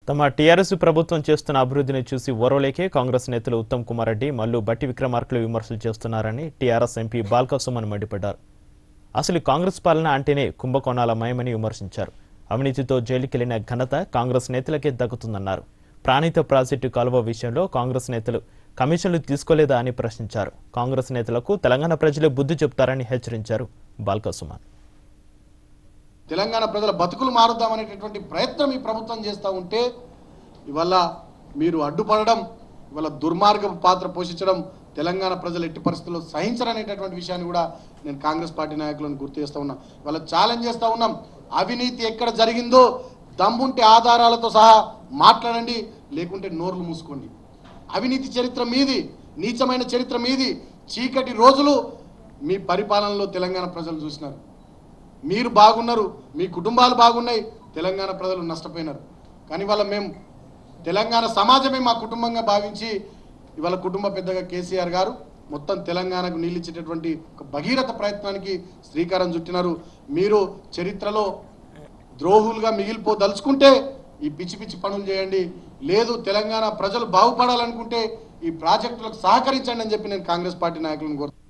తమ టీఆర్ఎస్ ప్రభుత్వం చేస్తున్న అభివృద్ధిని చూసి ఓర్వలేకే కాంగ్రెస్ నేతలు ఉత్తమ్ కుమార్ రెడ్డి మల్లు బట్టి విక్రమార్కులు విమర్శలు చేస్తున్నారని టీఆర్ఎస్ ఎంపీ బాల్కసుమన్ మండిపడ్డారు అసలు కాంగ్రెస్ పాలన అంటేనే కుంభకోణాల మయమని విమర్శించారు అవినీతితో జైలుకెళ్లిన ఘనత కాంగ్రెస్ నేతలకే దక్కుతుందన్నారు ప్రాణిత ప్రాజెక్టు కాలువ విషయంలో కాంగ్రెస్ నేతలు కమిషన్లు తీసుకోలేదా అని ప్రశ్నించారు కాంగ్రెస్ నేతలకు తెలంగాణ ప్రజలే బుద్ధి చెప్తారని హెచ్చరించారు బాల్కసుమన్ తెలంగాణ ప్రజల బతుకులు మారుద్దామనేటటువంటి ప్రయత్నం ఈ ప్రభుత్వం చేస్తూ ఉంటే ఇవాళ మీరు అడ్డుపడడం ఇవాళ దుర్మార్గ పాత్ర పోషించడం తెలంగాణ ప్రజలు ఎట్టి పరిస్థితుల్లో సహించరనేటటువంటి విషయాన్ని కూడా నేను కాంగ్రెస్ పార్టీ నాయకులను గుర్తు చేస్తూ ఉన్నా ఇవాళ ఛాలెంజ్ చేస్తూ ఉన్నాం అవినీతి ఎక్కడ జరిగిందో దమ్ముంటే ఆధారాలతో సహా మాట్లాడండి లేకుంటే నోర్లు మూసుకోండి అవినీతి చరిత్ర మీది నీచమైన చరిత్ర మీది చీకటి రోజులు మీ పరిపాలనలో తెలంగాణ ప్రజలు చూసినారు మీరు బాగున్నారు మీ కుటుంబాలు బాగున్నాయి తెలంగాణ ప్రజలు నష్టపోయినారు కానీ ఇవాళ మేము తెలంగాణ సమాజమే మా కుటుంబంగా భావించి ఇవాళ కుటుంబ పెద్దగా కేసీఆర్ గారు మొత్తం తెలంగాణకు నీళ్ళిచ్చేటటువంటి ఒక భగీరథ ప్రయత్నానికి శ్రీకారం చుట్టినారు మీరు చరిత్రలో ద్రోహులుగా మిగిలిపోదలుచుకుంటే ఈ పిచ్చి పిచ్చి పనులు చేయండి లేదు తెలంగాణ ప్రజలు బాగుపడాలనుకుంటే ఈ ప్రాజెక్టులకు సహకరించండి అని చెప్పి నేను కాంగ్రెస్ పార్టీ నాయకులను కోరుతున్నాను